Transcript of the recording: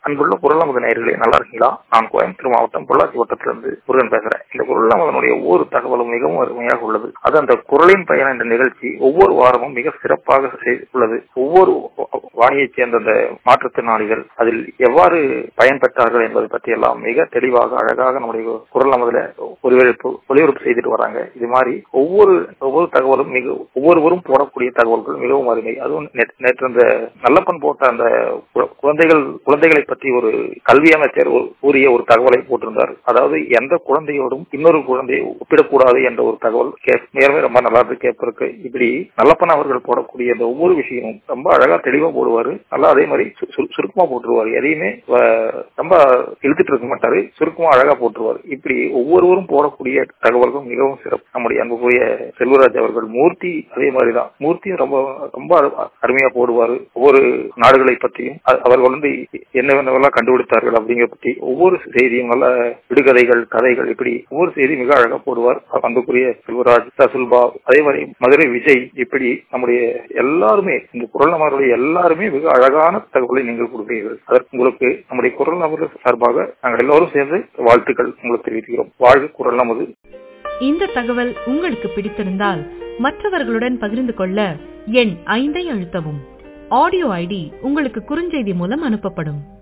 அன்புள்ள குரலமது நேயர்களே நல்லா இருக்கீங்களா நான் கோயம்புத்தூர் மாவட்டம் பொள்ளாச்சி வட்டத்திலிருந்து முருகன் பேசுறேன் இந்த குரலமதனுடைய ஒவ்வொரு தகவலும் மிகவும் அருமையாக உள்ளது அது அந்த குரலின் பயன் என்ற நிகழ்ச்சி ஒவ்வொரு வாரமும் மிக சிறப்பாக உள்ளது ஒவ்வொரு வாணியைச் சேர்ந்த அந்த மாற்றுத்திறனாளிகள் அதில் எவ்வாறு பயன்பெற்றார்கள் என்பதை பற்றி எல்லாம் மிக தெளிவாக அழகாக நம்முடைய குரல் நமதுல ஒலிபரப்பு ஒலிபரப்பு செய்துட்டு வராங்க இது மாதிரி ஒவ்வொரு ஒவ்வொரு தகவலும் மிக ஒவ்வொருவரும் போடக்கூடிய தகவல்கள் மிகவும் அருமை அதுவும் நேற்று அந்த நல்லப்பன் போட்ட அந்த குழந்தைகள் குழந்தைகளை பற்றி ஒரு கல்வி அமைச்சர் கூறிய ஒரு தகவலை போட்டிருந்தார் அதாவது எந்த குழந்தையோடும் இன்னொரு குழந்தையை ஒப்பிடக்கூடாது என்ற ஒரு தகவல் நேர்மை ரொம்ப நல்லா இருக்கு கேட்பதற்கு இப்படி நல்லப்பன் அவர்கள் போடக்கூடிய இந்த ஒவ்வொரு விஷயமும் ரொம்ப அழகா தெளிவா போடுவாரு நல்லா அதே மாதிரி சுருக்கமா போட்டுருவாரு எதையுமே ரொம்ப இழுத்துட்டு இருக்க மாட்டாரு சுருக்கமா அழகா போட்டுருவாரு இப்படி ஒவ்வொருவரும் போடக்கூடிய தகவல்கள் மிகவும் சிறப்பு நம்முடைய அன்புக்குரிய செல்வராஜ் அவர்கள் மூர்த்தி அதே மாதிரிதான் மூர்த்தியும் ரொம்ப ரொம்ப அருமையா போடுவாரு ஒவ்வொரு நாடுகளை பற்றியும் அவர்கள் வந்து என்னவென்னவெல்லாம் கண்டுபிடித்தார்கள் அப்படிங்கிற பற்றி ஒவ்வொரு செய்தியும் நல்ல விடுகதைகள் கதைகள் இப்படி ஒவ்வொரு செய்தி மிக அழகா போடுவார் அன்புக்குரிய செல்வராஜ் ரசுல்பா அதே மாதிரி மதுரை விஜய் இப்படி நம்முடைய எல்லாருமே இந்த குரல் நபர்களுடைய எல்லாருமே மிக அழகான தகவலை நீங்கள் கொடுக்கிறீர்கள் அதற்கு உங்களுக்கு நம்முடைய குரல் நபர்கள் சார்பாக நாங்கள் எல்லோரும் சேர்ந்து வாழ்த்துக்கள் உங்களுக்கு தெரிவிக்கிறோம் வாழ்க குரல் நமது இந்த தகவல் உங்களுக்கு பிடித்திருந்தால் மற்றவர்களுடன் பகிர்ந்து கொள்ள எண் ஐந்தை அழுத்தவும் ஆடியோ ஐடி உங்களுக்கு குறுஞ்செய்தி மூலம் அனுப்பப்படும்